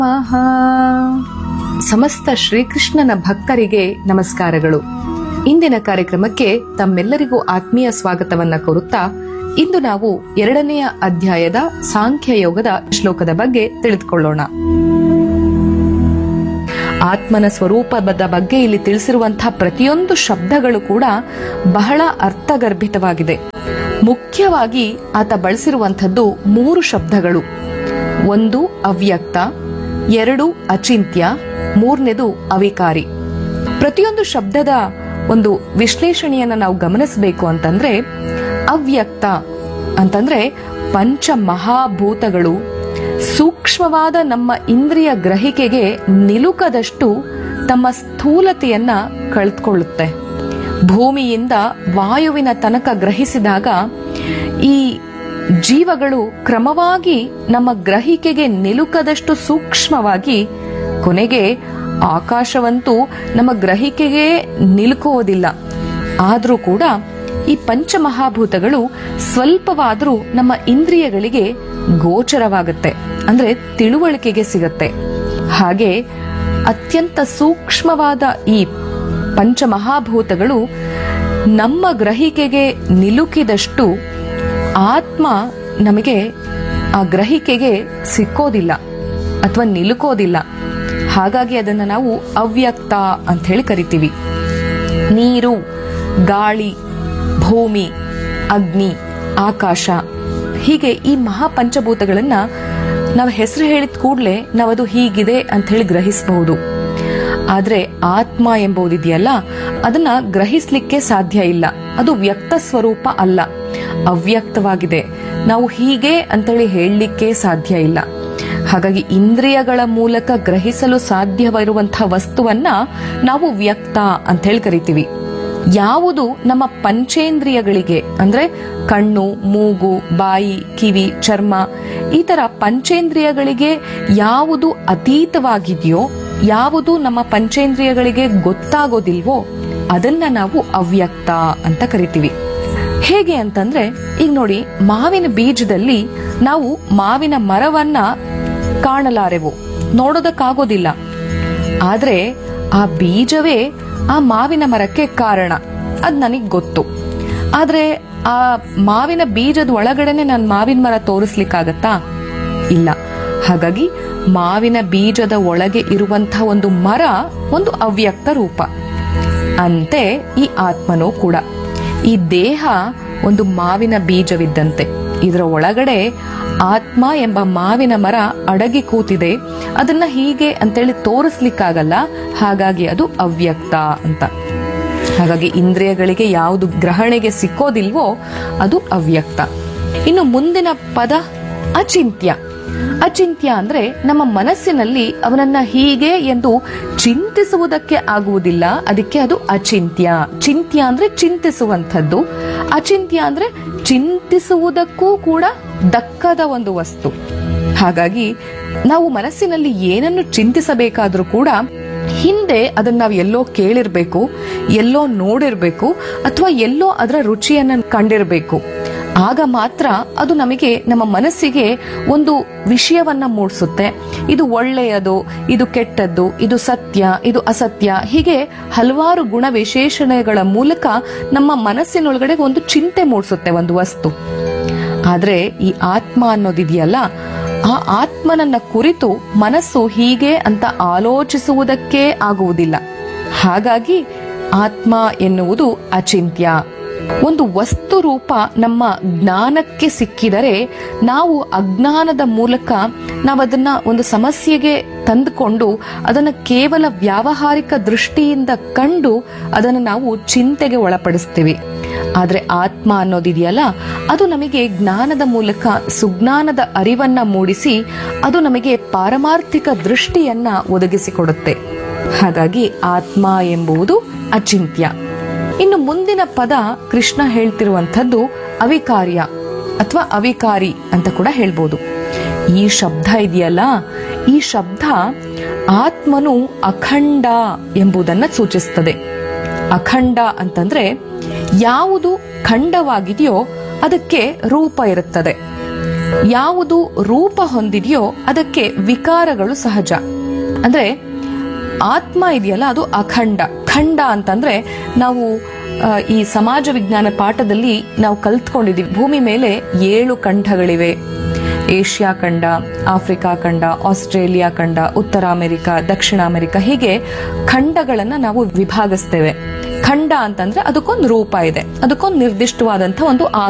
ಆಹಾ. ಸಮಸ್ತ ಶ್ರೀಕೃಷ್ಣನ ಭಕ್ತರಿಗೆ ನಮಸ್ಕಾರಗಳು ಇಂದಿನ ಕಾರ್ಯಕ್ರಮಕ್ಕೆ ತಮ್ಮೆಲ್ಲರಿಗೂ ಆತ್ಮೀಯ ಸ್ವಾಗತವನ್ನ ಕೋರುತ್ತಾ ಇಂದು ನಾವು ಎರಡನೆಯ ಅಧ್ಯಾಯದ ಸಾಂಖ್ಯ ಯೋಗದ ಶ್ಲೋಕದ ಬಗ್ಗೆ ತಿಳಿದುಕೊಳ್ಳೋಣ ಆತ್ಮನ ಸ್ವರೂಪದ ಬಗ್ಗೆ ಇಲ್ಲಿ ತಿಳಿಸಿರುವಂತಹ ಪ್ರತಿಯೊಂದು ಶಬ್ದಗಳು ಕೂಡ ಬಹಳ ಅರ್ಥಗರ್ಭಿತವಾಗಿದೆ ಮುಖ್ಯವಾಗಿ ಆತ ಬಳಸಿರುವಂಥದ್ದು ಮೂರು ಶಬ್ದಗಳು ಒಂದು ಅವ್ಯಕ್ತ ಎರಡು ಅಚಿಂತ್ಯ ಮೂರನೇದು ಅವಿಕಾರಿ ಪ್ರತಿಯೊಂದು ಶಬ್ದದ ಒಂದು ವಿಶ್ಲೇಷಣೆಯನ್ನ ನಾವು ಗಮನಿಸಬೇಕು ಅಂತಂದ್ರೆ ಅವ್ಯಕ್ತ ಅಂತಂದ್ರೆ ಪಂಚ ಮಹಾಭೂತಗಳು ಸೂಕ್ಷ್ಮವಾದ ನಮ್ಮ ಇಂದ್ರಿಯ ಗ್ರಹಿಕೆಗೆ ನಿಲುಕದಷ್ಟು ತಮ್ಮ ಸ್ಥೂಲತೆಯನ್ನ ಕಳೆದುಕೊಳ್ಳುತ್ತೆ ಭೂಮಿಯಿಂದ ವಾಯುವಿನ ತನಕ ಗ್ರಹಿಸಿದಾಗ ಈ ಜೀವಗಳು ಕ್ರಮವಾಗಿ ನಮ್ಮ ಗ್ರಹಿಕೆಗೆ ನಿಲುಕದಷ್ಟು ಸೂಕ್ಷ್ಮವಾಗಿ ಕೊನೆಗೆ ಆಕಾಶವಂತೂ ನಮ್ಮ ಗ್ರಹಿಕೆಗೆ ನಿಲುಕುವುದಿಲ್ಲ ಆದ್ರೂ ಕೂಡ ಈ ಪಂಚಮಹಾಭೂತಗಳು ಸ್ವಲ್ಪವಾದರೂ ನಮ್ಮ ಇಂದ್ರಿಯಗಳಿಗೆ ಗೋಚರವಾಗುತ್ತೆ ಅಂದ್ರೆ ತಿಳುವಳಿಕೆಗೆ ಸಿಗತ್ತೆ ಹಾಗೆ ಅತ್ಯಂತ ಸೂಕ್ಷ್ಮವಾದ ಈ ಪಂಚಮಹಾಭೂತಗಳು ನಮ್ಮ ಗ್ರಹಿಕೆಗೆ ನಿಲುಕಿದಷ್ಟು ಆತ್ಮ ನಮಗೆ ಆ ಗ್ರಹಿಕೆಗೆ ಸಿಕ್ಕೋದಿಲ್ಲ ಅಥವಾ ನಿಲುಕೋದಿಲ್ಲ ಹಾಗಾಗಿ ಅದನ್ನ ನಾವು ಅವ್ಯಕ್ತ ಅಂತ ಹೇಳಿ ಕರಿತೀವಿ ನೀರು ಗಾಳಿ ಭೂಮಿ ಅಗ್ನಿ ಆಕಾಶ ಹೀಗೆ ಈ ಮಹಾಪಂಚಭೂತಗಳನ್ನ ನಾವು ಹೆಸರು ಹೇಳಿದ ಕೂಡಲೇ ನಾವದು ಹೀಗಿದೆ ಅಂತ ಹೇಳಿ ಗ್ರಹಿಸಬಹುದು ಆದ್ರೆ ಆತ್ಮ ಎಂಬುದಿದೆಯಲ್ಲ ಅದನ್ನ ಗ್ರಹಿಸ್ಲಿಕ್ಕೆ ಸಾಧ್ಯ ಇಲ್ಲ ಅದು ವ್ಯಕ್ತ ಸ್ವರೂಪ ಅಲ್ಲ ಅವ್ಯಕ್ತವಾಗಿದೆ ನಾವು ಹೀಗೆ ಅಂತೇಳಿ ಹೇಳಲಿಕ್ಕೆ ಸಾಧ್ಯ ಇಲ್ಲ ಹಾಗಾಗಿ ಇಂದ್ರಿಯಗಳ ಮೂಲಕ ಗ್ರಹಿಸಲು ಸಾಧ್ಯವಿರುವಂತಹ ವಸ್ತುವನ್ನ ನಾವು ವ್ಯಕ್ತ ಅಂತ ಹೇಳಿ ಕರಿತೀವಿ ಯಾವುದು ನಮ್ಮ ಪಂಚೇಂದ್ರಿಯಗಳಿಗೆ ಅಂದ್ರೆ ಕಣ್ಣು ಮೂಗು ಬಾಯಿ ಕಿವಿ ಚರ್ಮ ಈ ತರ ಪಂಚೇಂದ್ರಿಯಗಳಿಗೆ ಯಾವುದು ಅತೀತವಾಗಿದೆಯೋ ಯಾವುದು ನಮ್ಮ ಪಂಚೇಂದ್ರಿಯಗಳಿಗೆ ಗೊತ್ತಾಗೋದಿಲ್ವೋ ಅದನ್ನ ನಾವು ಅವ್ಯಕ್ತ ಅಂತ ಕರಿತೀವಿ ಹೇಗೆ ಅಂತಂದ್ರೆ ಈಗ ನೋಡಿ ಮಾವಿನ ಬೀಜದಲ್ಲಿ ನಾವು ಮಾವಿನ ಮರವನ್ನ ಕಾಣಲಾರೆವು ನೋಡೋದಕ್ಕಾಗೋದಿಲ್ಲ ಆದ್ರೆ ಆ ಬೀಜವೇ ಆ ಮಾವಿನ ಮರಕ್ಕೆ ಕಾರಣ ಅದ್ ನನಗ್ ಗೊತ್ತು ಆದ್ರೆ ಆ ಮಾವಿನ ಬೀಜದ ಒಳಗಡೆನೆ ನಾನು ಮಾವಿನ ಮರ ತೋರಿಸ್ಲಿಕ್ಕಾಗತ್ತಾ ಇಲ್ಲ ಹಾಗಾಗಿ ಮಾವಿನ ಬೀಜದ ಒಳಗೆ ಇರುವಂತಹ ಒಂದು ಮರ ಒಂದು ಅವ್ಯಕ್ತ ರೂಪ ಅಂತೆ ಈ ಆತ್ಮನೂ ಕೂಡ ಈ ದೇಹ ಒಂದು ಮಾವಿನ ಬೀಜವಿದ್ದಂತೆ ಇದರ ಒಳಗಡೆ ಆತ್ಮ ಎಂಬ ಮಾವಿನ ಮರ ಅಡಗಿ ಕೂತಿದೆ ಅದನ್ನ ಹೀಗೆ ಅಂತೇಳಿ ತೋರಿಸ್ಲಿಕ್ಕಾಗಲ್ಲ ಹಾಗಾಗಿ ಅದು ಅವ್ಯಕ್ತ ಅಂತ ಹಾಗಾಗಿ ಇಂದ್ರಿಯಗಳಿಗೆ ಯಾವುದು ಗ್ರಹಣೆಗೆ ಸಿಕ್ಕೋದಿಲ್ವೋ ಅದು ಅವ್ಯಕ್ತ ಇನ್ನು ಮುಂದಿನ ಪದ ಅಚಿಂತ್ಯ ಅಚಿಂತ್ಯ ಅಂದ್ರೆ ನಮ್ಮ ಮನಸ್ಸಿನಲ್ಲಿ ಅವನನ್ನ ಹೀಗೆ ಎಂದು ಚಿಂತಿಸುವುದಕ್ಕೆ ಆಗುವುದಿಲ್ಲ ಅದಕ್ಕೆ ಅದು ಅಚಿಂತ್ಯ ಚಿಂತ್ಯ ಅಂದ್ರೆ ಚಿಂತಿಸುವಂಥದ್ದು ಅಚಿಂತ್ಯ ಅಂದ್ರೆ ಚಿಂತಿಸುವುದಕ್ಕೂ ಕೂಡ ದಕ್ಕದ ಒಂದು ವಸ್ತು ಹಾಗಾಗಿ ನಾವು ಮನಸ್ಸಿನಲ್ಲಿ ಏನನ್ನು ಚಿಂತಿಸಬೇಕಾದ್ರೂ ಕೂಡ ಹಿಂದೆ ಅದನ್ನ ನಾವು ಎಲ್ಲೋ ಕೇಳಿರ್ಬೇಕು ಎಲ್ಲೋ ನೋಡಿರ್ಬೇಕು ಅಥವಾ ಎಲ್ಲೋ ಅದರ ರುಚಿಯನ್ನ ಕಂಡಿರ್ಬೇಕು ಆಗ ಮಾತ್ರ ಅದು ನಮಗೆ ನಮ್ಮ ಮನಸ್ಸಿಗೆ ಒಂದು ವಿಷಯವನ್ನ ಮೂಡಿಸುತ್ತೆ ಇದು ಒಳ್ಳೆಯದು ಇದು ಕೆಟ್ಟದ್ದು ಇದು ಸತ್ಯ ಇದು ಅಸತ್ಯ ಹೀಗೆ ಹಲವಾರು ಗುಣ ವಿಶೇಷಣೆಗಳ ಮೂಲಕ ನಮ್ಮ ಮನಸ್ಸಿನೊಳಗಡೆ ಒಂದು ಚಿಂತೆ ಮೂಡಿಸುತ್ತೆ ಒಂದು ವಸ್ತು ಆದ್ರೆ ಈ ಆತ್ಮ ಅನ್ನೋದಿದೆಯಲ್ಲ ಆ ಆತ್ಮನನ್ನ ಕುರಿತು ಮನಸ್ಸು ಹೀಗೆ ಅಂತ ಆಲೋಚಿಸುವುದಕ್ಕೆ ಆಗುವುದಿಲ್ಲ ಹಾಗಾಗಿ ಆತ್ಮ ಎನ್ನುವುದು ಅಚಿಂತ್ಯ ಒಂದು ವಸ್ತು ರೂಪ ನಮ್ಮ ಜ್ಞಾನಕ್ಕೆ ಸಿಕ್ಕಿದರೆ ನಾವು ಅಜ್ಞಾನದ ಮೂಲಕ ನಾವದನ್ನ ಒಂದು ಸಮಸ್ಯೆಗೆ ತಂದುಕೊಂಡು ಅದನ್ನ ಕೇವಲ ವ್ಯಾವಹಾರಿಕ ದೃಷ್ಟಿಯಿಂದ ಕಂಡು ಅದನ್ನು ನಾವು ಚಿಂತೆಗೆ ಒಳಪಡಿಸ್ತೀವಿ ಆದ್ರೆ ಆತ್ಮ ಅನ್ನೋದಿದೆಯಲ್ಲ ಅದು ನಮಗೆ ಜ್ಞಾನದ ಮೂಲಕ ಸುಜ್ಞಾನದ ಅರಿವನ್ನ ಮೂಡಿಸಿ ಅದು ನಮಗೆ ಪಾರಮಾರ್ಥಿಕ ದೃಷ್ಟಿಯನ್ನ ಒದಗಿಸಿಕೊಡುತ್ತೆ ಹಾಗಾಗಿ ಆತ್ಮ ಎಂಬುದು ಅಚಿಂತ್ಯ ಇನ್ನು ಮುಂದಿನ ಪದ ಕೃಷ್ಣ ಹೇಳ್ತಿರುವಂಥದ್ದು ಅವಿಕಾರ್ಯ ಅಥವಾ ಅವಿಕಾರಿ ಅಂತ ಕೂಡ ಹೇಳ್ಬೋದು ಈ ಶಬ್ದ ಇದೆಯಲ್ಲ ಈ ಶಬ್ದ ಆತ್ಮನು ಅಖಂಡ ಎಂಬುದನ್ನ ಸೂಚಿಸ್ತದೆ ಅಖಂಡ ಅಂತಂದ್ರೆ ಯಾವುದು ಖಂಡವಾಗಿದೆಯೋ ಅದಕ್ಕೆ ರೂಪ ಇರುತ್ತದೆ ಯಾವುದು ರೂಪ ಹೊಂದಿದೆಯೋ ಅದಕ್ಕೆ ವಿಕಾರಗಳು ಸಹಜ ಅಂದ್ರೆ ಆತ್ಮ ಇದೆಯಲ್ಲ ಅದು ಅಖಂಡ ಖಂಡ ಅಂತಂದ್ರೆ ನಾವು ಆ, ಈ ಸಮಾಜ ವಿಜ್ಞಾನ ಪಾಠದಲ್ಲಿ ನಾವು ಕಲ್ತ್ಕೊಂಡಿದೀವಿ ಭೂಮಿ ಮೇಲೆ ಏಳು ಖಂಡಗಳಿವೆ ಏಷ್ಯಾ ಖಂಡ ಆಫ್ರಿಕಾ ಖಂಡ ಆಸ್ಟ್ರೇಲಿಯಾ ಖಂಡ ಉತ್ತರ ಅಮೆರಿಕ ದಕ್ಷಿಣ ಅಮೆರಿಕ ಹೀಗೆ ಖಂಡಗಳನ್ನ ನಾವು ವಿಭಾಗಿಸ್ತೇವೆ ಖಂಡ ಅಂತಂದ್ರೆ ಅದಕ್ಕೊಂದು ರೂಪ ಇದೆ ಅದಕ್ಕೊಂದು ನಿರ್ದಿಷ್ಟವಾದಂತಹ ಒಂದು